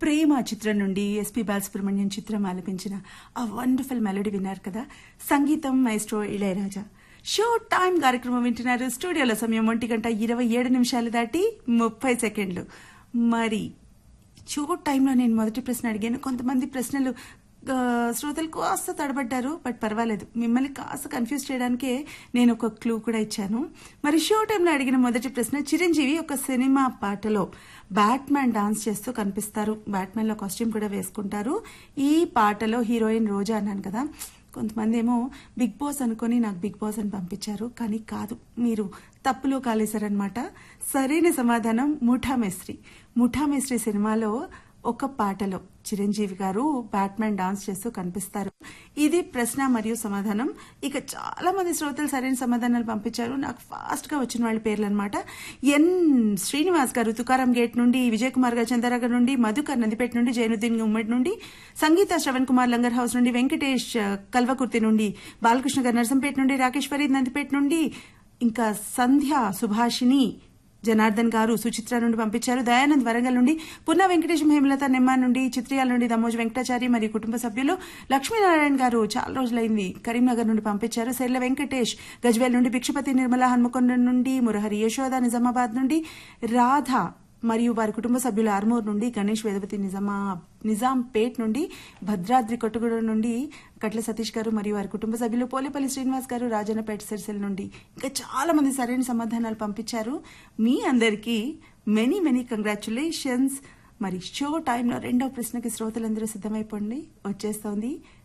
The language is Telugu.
ప్రేమ చిత్రం నుండి ఎస్పి బాలసుబ్రహ్మణ్యం చిత్రం ఆలపించిన ఆ వండర్ఫుల్ మెలోడీ విన్నారు కదా సంగీతం మైస్ట్రో ఇళయరాజా షో టైం కార్యక్రమం వింటున్నారు స్టూడియోలో సమయం ఒంటి గంట ఇరవై ఏడు నిమిషాలు దాటి ముప్పై సెకండ్లు మరి షో టైంలో నేను మొదటి ప్రశ్న అడిగాను కొంతమంది ప్రశ్నలు ఆ, శ్రోతలు కాస్త తడబడ్డారు బట్ పర్వాలేదు మిమ్మల్ని కాస్త కన్ఫ్యూజ్ చేయడానికే నేను ఒక క్లూ కూడా ఇచ్చాను మరి షో టైంలో అడిగిన మొదటి ప్రశ్న చిరంజీవి ఒక సినిమా పాటలో బ్యాట్మ్యాన్ డాన్స్ చేస్తూ కనిపిస్తారు బ్యాట్మ్యాన్ లో కాస్ట్యూమ్ కూడా వేసుకుంటారు ఈ పాటలో హీరోయిన్ రోజా అన్నాను కదా కొంతమంది ఏమో బిగ్ బాస్ అనుకొని నాకు బిగ్ బాస్ అని పంపించారు కానీ కాదు మీరు తప్పులో కాలేశారనమాట సరైన సమాధానం ముఠా మేస్త్రి ముఠా మేస్త్రి సినిమాలో ఒక పాటలో చిరంజీవి గారు బ్యాట్మ్యాన్ డాన్స్ చేస్తూ కనిపిస్తారు ఇది ప్రశ్న మరియు సమాధానం ఇక చాలా మంది శ్రోతలు సరైన సమాధానాలు పంపించారు నాకు ఫాస్ట్ గా వచ్చిన వాళ్ళ పేర్లు అనమాట ఎన్ శ్రీనివాస్ గారు తుకారం గేట్ నుండి విజయ్ కుమార్ గారు చంద్రరాగర్ నుండి మధుకర్ నందిపేట నుండి జైనుద్దీన్ ఉమ్మడి నుండి సంగీత శ్రవణ్ కుమార్ లంగర్ హౌస్ నుండి వెంకటేష్ ఆ, కల్వకుర్తి నుండి బాలకృష్ణ గారు నర్సంపేట నుండి రాకేష్ ఫరీద్ నందిపేట నుండి ఇంకా సంధ్య సుభాషిణి జనార్దన్ గారు సుచిత్ర నుండి పంపించారు దయానంద్ వరంగల్ నుండి పున్న వెంకటేశం హేమలత నెమ్మ నుండి చిత్రియాల నుండి దమోజ్ వెంకటాచారి మరియు కుటుంబ సభ్యులు లక్ష్మీనారాయణ గారు చాలా రోజులైంది కరీంనగర్ నుండి పంపించారు సెర్ల వెంకటేష్ గజ్వేల్ నుండి భిక్షపతి నిర్మల హన్మకొండ నుండి మురహరి యశోద నిజామాబాద్ నుండి రాధ మరియు వారి కుటుంబ సభ్యులు ఆర్మూర్ నుండి గణేష్ వేదవతి నిజామా నిజాంపేట్ నుండి భద్రాద్రి కొట్టుగూడ నుండి కట్ల సతీష్ గారు మరియు వారి కుటుంబ సభ్యులు పోలేపల్లి శ్రీనివాస్ గారు రాజన్నపేట సిరిసిల్ల నుండి ఇంకా చాలా మంది సరైన సమాధానాలు పంపించారు మీ అందరికీ మెనీ మెనీ కంగ్రాచులేషన్స్ మరి షో టైంలో రెండవ ప్రశ్నకి శ్రోతలందరూ సిద్ధమైపోండి వచ్చేస్తోంది